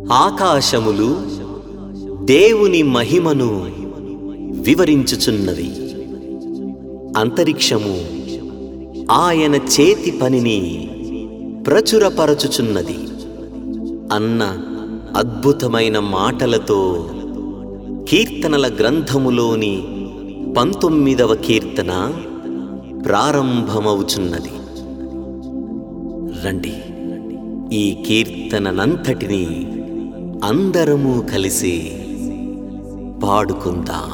ఆకాశములు దేవుని మహిమను వివరించుచున్నవి అంతరిక్షము ఆయన చేతి పనిని ప్రచురపరచుచున్నది అన్న అద్భుతమైన మాటలతో కీర్తనల గ్రంథములోని పంతొమ్మిదవ కీర్తన ప్రారంభమవుచున్నది రండి ఈ కీర్తననంతటిని అందరము కలిసి పాడుకుందాం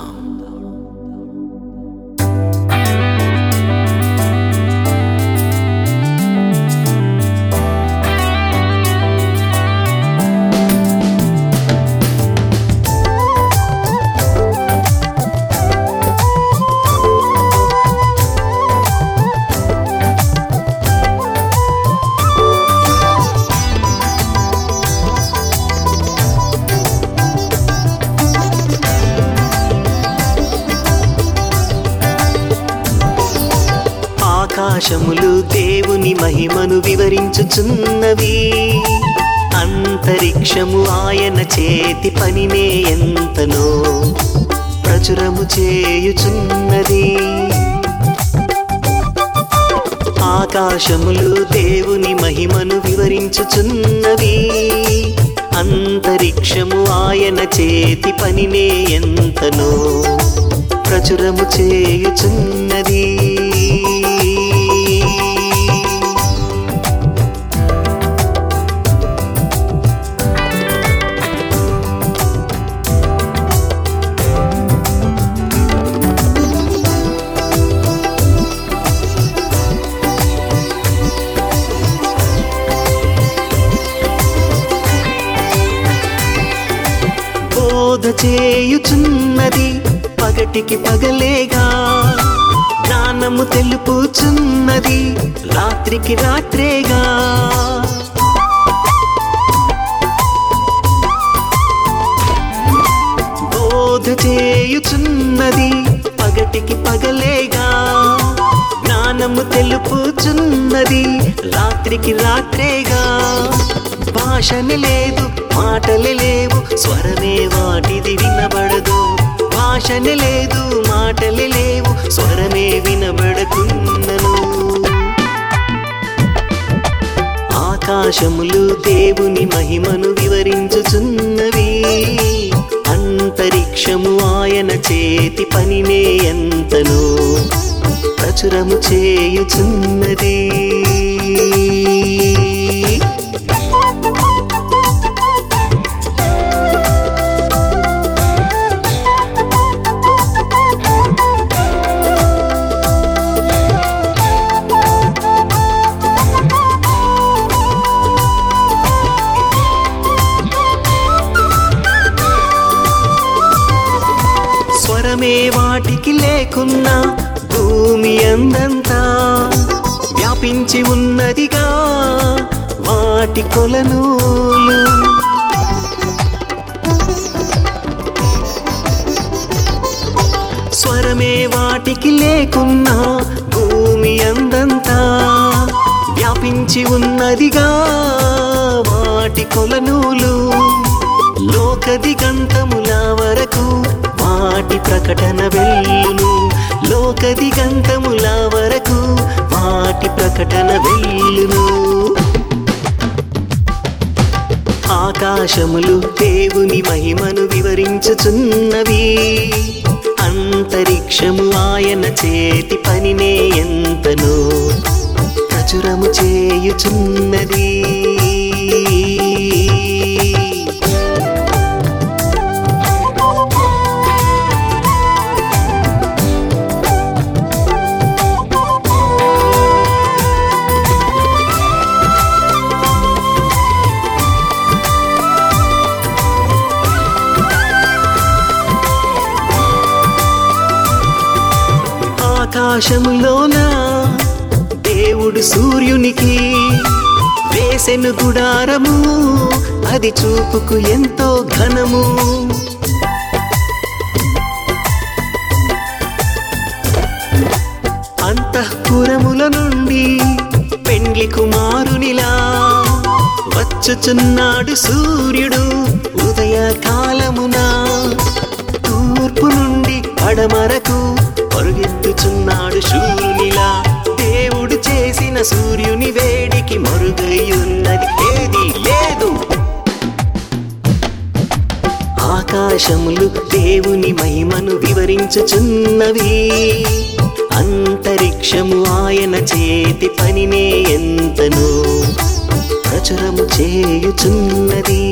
ఆకాశములు దేవుని మహిమను వివరించుచున్నవి అంతరిక్షము ఆయన చేతి పనినే ఎంతనో ప్రచురము చేయుచున్నది ఆకాశములు దేవుని మహిమను వివరించుచున్నవి అంతరిక్షము ఆయన చేతి పనినే ఎంతనో ప్రచురము చేయుచున్నది బోధ చేయుచున్నది పగటికి పగలేగా జ్ఞానము తెలుపుచున్నది రాత్రికి రాత్రేగా బోధ చేయుచున్నది పగటికి పగలేగా జ్ఞానము తెలుపుచున్నది రాత్రికి రాత్రేగా భాషని లేదు మాటలు లేవు స్వరమే వాటిది వినబడదు భాషని లేదు మాటలు లేవు స్వరమే వినబడకున్నను ఆకాశములు దేవుని మహిమను వివరించుచున్నవి అంతరిక్షము ఆయన చేతి పనినే ఎంతనో ప్రచురము చేయుచున్నది స్వరమే వాటికి లేకున్నా భూమి అందంతా వ్యాపించి ఉన్నదిగా వాటి కొలనూలు స్వరమే వాటికి లేకున్నా భూమి అందంతా వ్యాపించి ఉన్నదిగా వాటి కొలనూలు లోక దిగంతముల వరకు వాటి ప్రకటన వెళ్ళును లోక దిగంతముల వరకు వాటి ప్రకటన వెళ్ళును ఆకాశములు దేవుని మహిమను వివరించుచున్నవి అంతరిక్షము ఆయన చేతి పనినే ఎంతనో ప్రచురము చేయుచున్నది ఆకాశములోన దేవుడు సూర్యునికి వేసెను గుడారము అది చూపుకు ఎంతో ఘనము అంతఃపురముల నుండి పెండ్లి కుమారునిలా వచ్చి వచ్చుచున్నాడు సూర్యుడు ఉదయ కాలమున తూర్పు నుండి పడమరకు పరుగెత్తుచున్నాడు శూరునిలా దేవుడు చేసిన సూర్యుని వేడికి మరుగయ్యున్నది ఏది లేదు ఆకాశములు దేవుని మహిమను వివరించుచున్నవి అంతరిక్షము ఆయన చేతి పనినే ఎంతనో ప్రచురము చేయుచున్నది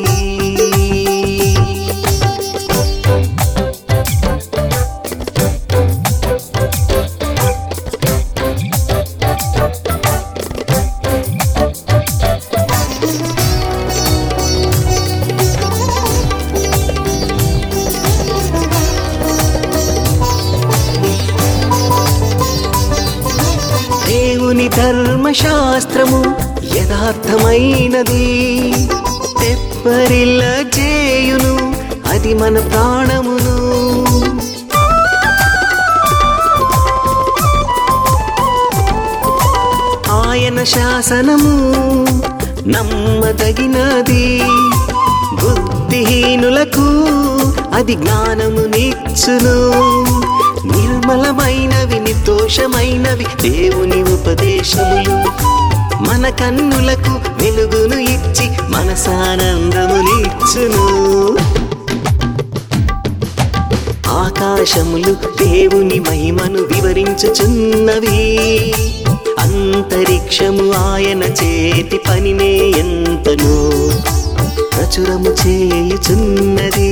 దేవుని ధర్మశాస్త్రము యథార్థమైనది తెప్పరిల్ల చేయును అది మన ప్రాణమును ఆయన శాసనము నమ్మదగినది బుద్ధిహీనులకు అది జ్ఞానమునిచ్చును నిర్మలమైనవి నిర్దోషమైనవి దేవుని ఉపదేశములు మన కన్నులకు వెలుగును ఇచ్చి మనసానందమునిచ్చును ఆకాశములు దేవుని మహిమను వివరించుచున్నవి అంతరిక్షము ఆయన చేతి పనినే ఎంతనో ప్రచురము చేయుచున్నది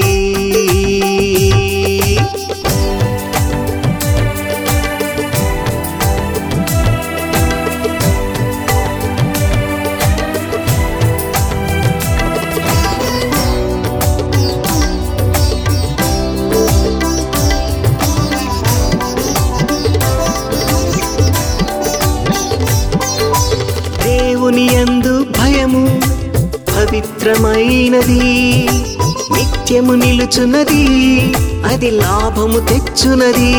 దేవుని యందు భయము పవిత్రమైనది నిత్యము నిలుచున్నది అది లాభము తెచ్చునది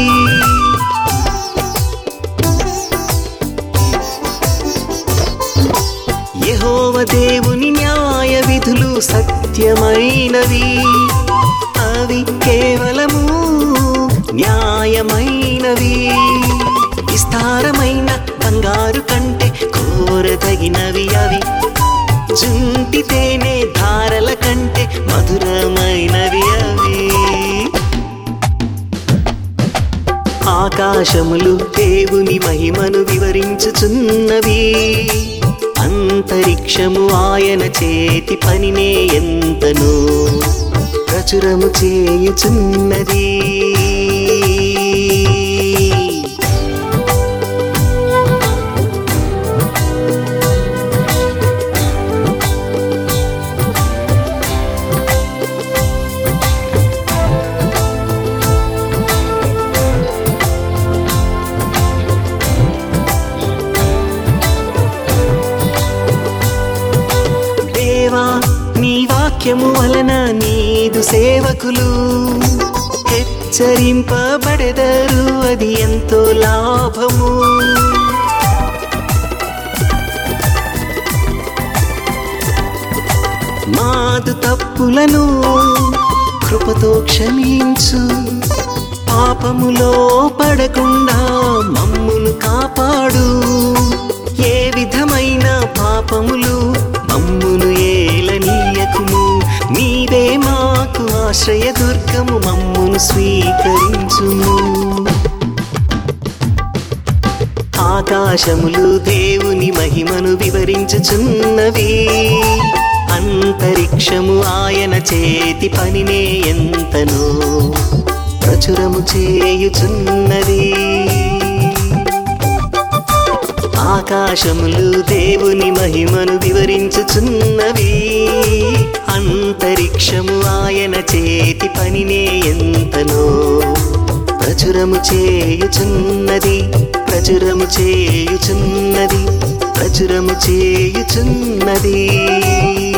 యెహోవ దేవుని న్యాయ విధులు సత్యమైనవి అవి కేవలము న్యాయమైనవి విస్తారమైన బంగారు కంటే కోరదగినవి అవి జుంటి తేనె ధారల కంటే మధురమైనవి అవి ఆకాశములు దేవుని మహిమను వివరించుచున్నవి అంతరిక్షము ఆయన చేతి పనినే ఎంతనో ప్రచురము చేయుచున్నది దేవా నీ వాక్యము వలన నీదు సేవకులు హెచ్చరింపబడెదరు అది ఎంతో లాభము మాదు తప్పులను కృపతో క్షమించు పాపములో పడకుండా మమ్మును కాపాడు ఏ విధమైన పాపములు మమ్మును ఏలనీయకుము నీవే మాకు ఆశ్రయ దుర్గము మమ్మును స్వీకరించుము ఆకాశములు దేవుని మహిమను వివరించుచున్నవి అంతరిక్షము ఆయన చేతి పనినే ఎంతనో ప్రచురము చేయుచున్నది ఆకాశములు దేవుని మహిమను వివరించుచున్నవి అంతరిక్షము ఆయన చేతి పనినే ఎంతనో ప్రచురము చేయుచున్నది ప్రచురము చేయుచున్నది ప్రచురము చేయుచున్నది